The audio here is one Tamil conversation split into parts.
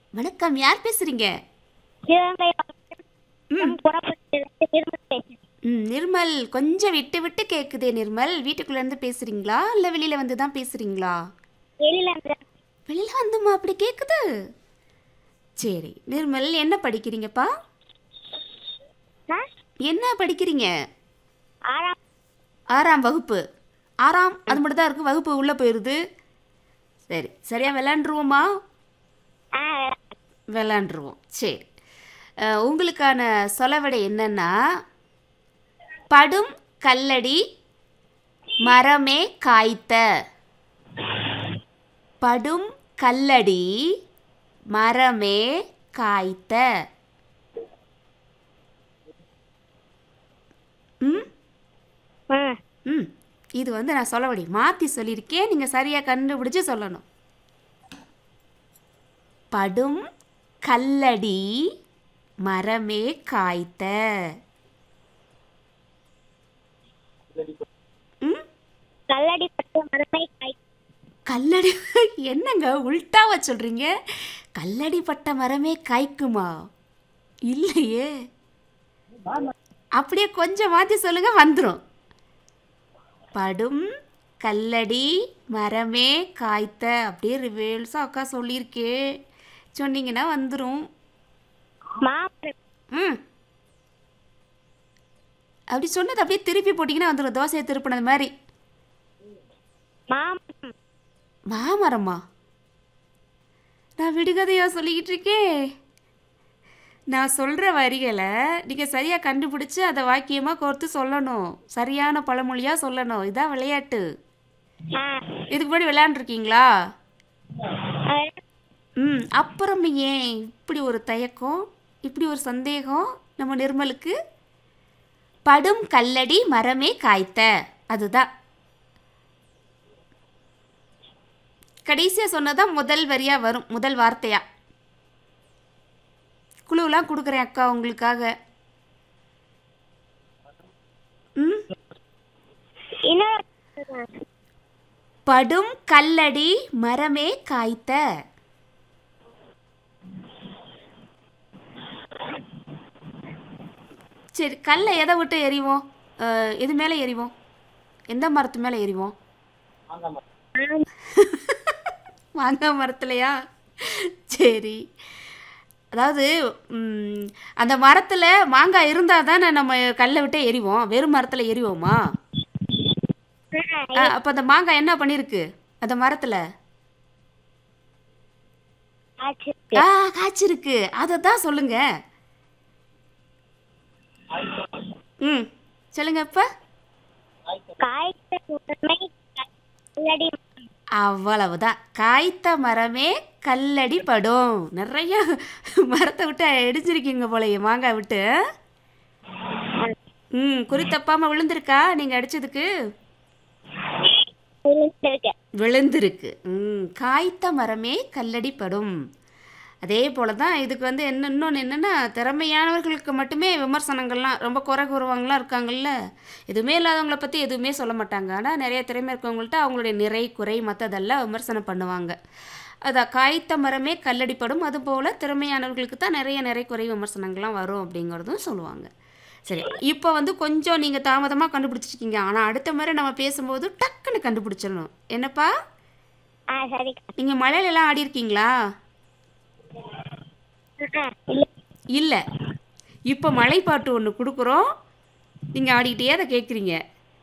வணக்கம் யார் பேசுறீங்க சிவகங்கை ம் மாவட்டம் குணப்பட்டிலிருந்து நிர்மல் பேசுறேன் ம் நிர்மல் கொஞ்சம் விட்டு விட்டு கேட்குதே நிர்மல் வீட்டுக்குள்ள இருந்து பேசுறீங்களா இல்லை வெளியில வந்து தான் பேசுறீங்களா வெளியில இருந்து வெளியில வந்துமா அப்படி கேட்குது சரி நிர்மல் என்ன படிக்கிறீங்கப்பா ஆ? என்ன படிக்கிறீங்க ஆறாம் ஆறாம் வகுப்பு ஆறாம் அது மட்டும் தான் இருக்குது வகுப்பு உள்ளே போயிடுது சரி சரியா விளாண்டுருவோமா ஆ விளாண்டுருவோம் சரி அஹ், உங்களுக்கான சொலவடை என்னன்னா படும் கல்லடி மரமே காய்த்த படும் கல்லடி மரமே காய்த்த ம் ஆ ம் இது வந்து நான் சொல்லவடி மாற்றி சொல்லியிருக்கேன் நீங்கள் சரியாக கண்டுபிடிச்சு சொல்லணும் படும் கல்லடி மரமே காய்த்த ம் கல்லடி பட்டு மரமை காய் கல்லடி என்னங்க உல்டாவா சொல்கிறீங்க கல்லடி பட்ட மரமே காய்க்குமா இல்லையே அப்படியே கொஞ்சம் மாற்றி சொல்லுங்க வந்துடும் படும் கல்லடி மரமே காய்த்த அப்படியே ரிவேல்ஸாக அக்கா சொல்லியிருக்கே சொன்னீங்கன்னா வந்துடும் மாமரம் ம் அப்படி சொன்னது அப்படியே திருப்பி போட்டிங்கன்னா வந்துடும் தோசையை திருப்பினது மாதிரி மாமரம் மாமரமா நான் விடுகதையா சொல்லிக்கிட்டு இருக்கேன் நான் சொல்கிற வரிகளை நீங்கள் சரியாக கண்டுபிடிச்சி அதை வாக்கியமாக கோர்த்து சொல்லணும் சரியான பழமொழியாக சொல்லணும் இதான் விளையாட்டு ஆ இதுக்கு முன்னாடி விளையாண்டுருக்கீங்களா ஆ, ம் அப்புறம் ஏன் இப்படி ஒரு தயக்கம் இப்படி ஒரு சந்தேகம் நம்ம நிர்மலுக்கு படும் கல்லடி மரமே காய்த்த அதுதான் கடைசியாக சொன்னதான் முதல் வரியாக வரும் முதல் வார்த்தையா குழுவெலாம் கொடுக்குறேன் அக்கா உங்களுக்காக ம் இன்னொரு படும் கல்லடி மரமே காய்த்த சரி கல்லை எதை விட்டு எறிவோம் அஹ், எது மேலே எறிவோம் எந்த மரத்து மேலே எறிவோம் மாங்காய் மரத்துலையா சரி அதாவது ம், அந்த மரத்தில் மாங்காய் இருந்தால் தானே நம்ம கல்லை விட்டு எறிவோம் வெறும் மரத்தில் எறிவோமா அப்போ அந்த மாங்காய் என்ன பண்ணியிருக்கு அந்த மரத்தில் ஆச்சு ஆ காய்ச்சிருக்கு அதை தான் சொல்லுங்க ம் சொல்லுங்க இப்ப காய்த்த மரமை கல்லடி அவ்வளவுதான் காய்த்த மரமே கல்லடி படும் நிறைய மரத்தை விட்டு அடிச்சிருக்கீங்க போலயே மாங்காய் விட்டு ம் குறி தப்பாம விழுந்திருக்கா நீங்க அடிச்சதுக்கு விழுந்திருக்கு விழுந்திருக்கு ம் காய்த்த மரமே கல்லடி படும் அதே போல தான் இதுக்கு வந்து என்ன இன்னொன்று என்னென்னா திறமையானவர்களுக்கு மட்டுமே விமர்சனங்கள்லாம் ரொம்ப குறை கூறுவாங்களாம் இருக்காங்கல்ல எதுவுமே இல்லாதவங்கள பற்றி எதுவுமே சொல்ல மாட்டாங்க ஆனால் நிறைய திறமை இருக்கவங்கள்ட்ட அவங்களுடைய நிறை குறை மற்றதெல்லாம் விமர்சனம் பண்ணுவாங்க அதான் காய்த்த மரமே கல்லடிப்படும் அதுபோல் திறமையானவர்களுக்கு தான் நிறைய நிறை குறை விமர்சனங்கள்லாம் வரும் அப்படிங்கிறதும் சொல்லுவாங்க சரி இப்போ வந்து கொஞ்சம் நீங்கள் தாமதமாக கண்டுபிடிச்சிருக்கீங்க ஆனால் அடுத்த முறை நம்ம பேசும்போது டக்குன்னு கண்டுபிடிச்சிடணும் என்னப்பா ஆ சரிக்கா நீங்கள் மழையிலலாம் ஆடி இருக்கீங்களா ஆ, இல்ல இல்லை இப்போ மலைப்பாட்டு ஒன்று கொடுக்குறோம் நீங்கள் ஆடிக்கிட்டே அதை கேட்குறீங்க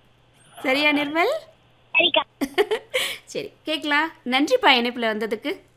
சரியா நிர்மல் சரிக்கா சரி கேட்கலாம் நன்றிப்பா இணைப்பில் வந்ததுக்கு